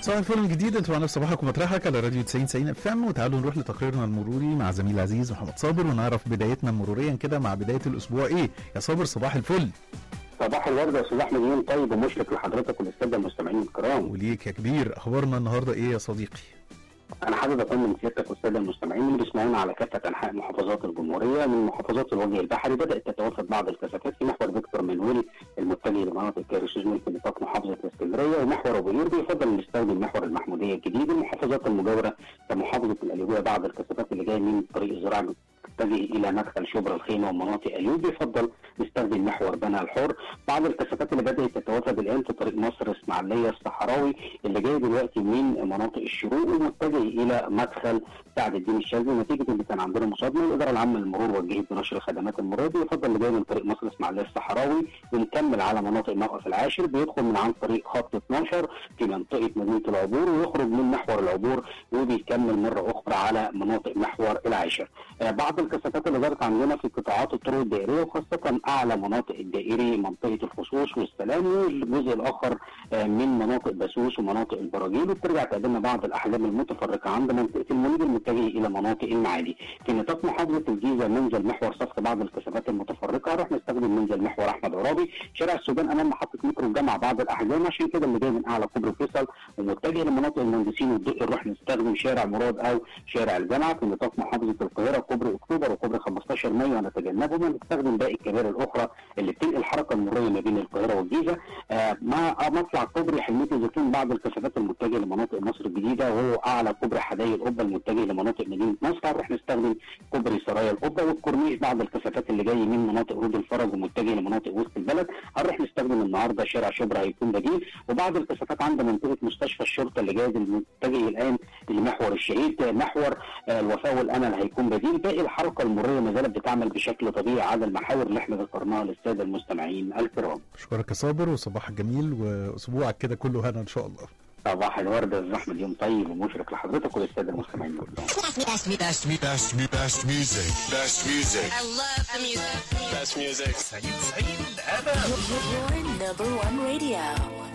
صباح الفل من جديد انتوا معنا في صباحك ومطرحك على راديو 90 90 اف ام وتعالوا نروح لتقريرنا المروري مع زميل العزيز محمد صابر ونعرف بدايتنا مروريا كده مع بدايه الاسبوع ايه يا صابر صباح الفل صباح الورد يا استاذ احمد يوم طيب ومشرق لحضرتك وللساده المستمعين الكرام وليك يا كبير اخبارنا النهارده ايه يا صديقي انا حابب اطمن سيادتك والساده المستمعين اللي بيسمعونا على كافه انحاء محافظات الجمهوريه من محافظات الوجه البحري بدات تتوافد بعض الكثافات في محور فيكتور منويل المتجه لمناطق كارشيزمل في نطاق محافظه اسكندريه ومحور ابو قير بيفضل نستخدم محور المحموديه الجديد المحافظات المجاوره كمحافظه القليوبيه بعض الكثافات اللي جايه من طريق الزراعه تتجه الى مدخل شبرا الخيمه ومناطق ايوب يفضل نستخدم محور بنها الحر بعض الكثافات اللي بدات تتوافد الان في طريق مصر اسماعيليه الصحراوي اللي جاي دلوقتي من مناطق الشروق ومتجه الى مدخل سعد الدين الشاذلي نتيجه ان كان عندنا مصادمه الاداره العامه للمرور وجهت بنشر خدمات المرور بيفضل اللي جاي من طريق مصر اسماعيليه الصحراوي ونكمل على مناطق موقف العاشر بيدخل من عن طريق خط 12 في منطقه مدينه العبور ويخرج من محور العبور وبيكمل مره اخرى على مناطق محور العاشر آه بعض الكثافات اللي ظهرت عندنا في قطاعات الطرق الدائريه وخاصه اعلى مناطق الدائري منطقه الخصوص والسلام والجزء الاخر آه من مناطق بسوس ومناطق البراجيل وبترجع تقدم بعض الاحجام المتفرقه عند منطقه المنيب المتجه الى مناطق المعادي في نطاق محافظه الجيزه منزل محور صفق بعض الكثافات المتفرقه راح نستخدم منزل محور احمد عرابي شارع السودان امام محطه مترو الجامعه بعض الاحجام عشان كده اللي جاي من اعلى كوبري فيصل ومتجه لمناطق المهندسين والدقي نروح نستخدم شارع مراد او شارع الجامعه في نطاق محافظه القاهره كوبري اكتوبر وكوبري 15 مايو ونتجنبهم ونستخدم باقي الكباري الاخرى اللي بتنقل الحركه المروريه ما بين القاهره والجيزه آه مع مطلع كوبري حلميه الزيتون بعض الكثافات المتجهه لمناطق مصر الجديده وهو اعلى كوبري حدائق القبه المتجه لمناطق مدينه نصر هنروح نستخدم كوبري سرايا القبه والكورنيش بعض الكثافات اللي جاي من مناطق رود الفرج ومتجه لمناطق وسط البلد هنروح نستخدم النهارده شارع شبرا هيكون بديل وبعض الكثافات عند منطقه مستشفى الشرطه اللي جاي المتجه الان لمحور الشهيد محور آه الوفاء والامل هيكون بديل باقي الحركه المروريه ما زالت بتعمل بشكل طبيعي على المحاور اللي احنا ذكرناها للساده المستمعين الكرام. اشكرك يا صابر وصباحك جميل واسبوعك كده كله هنا ان شاء الله. صباح الورد يا احمد يوم طيب ومشرق لحضرتك وللساده المستمعين كلهم. Best, me- best, me- Best, mu- best music. Best music. I love the music. Best music. Your number one radio.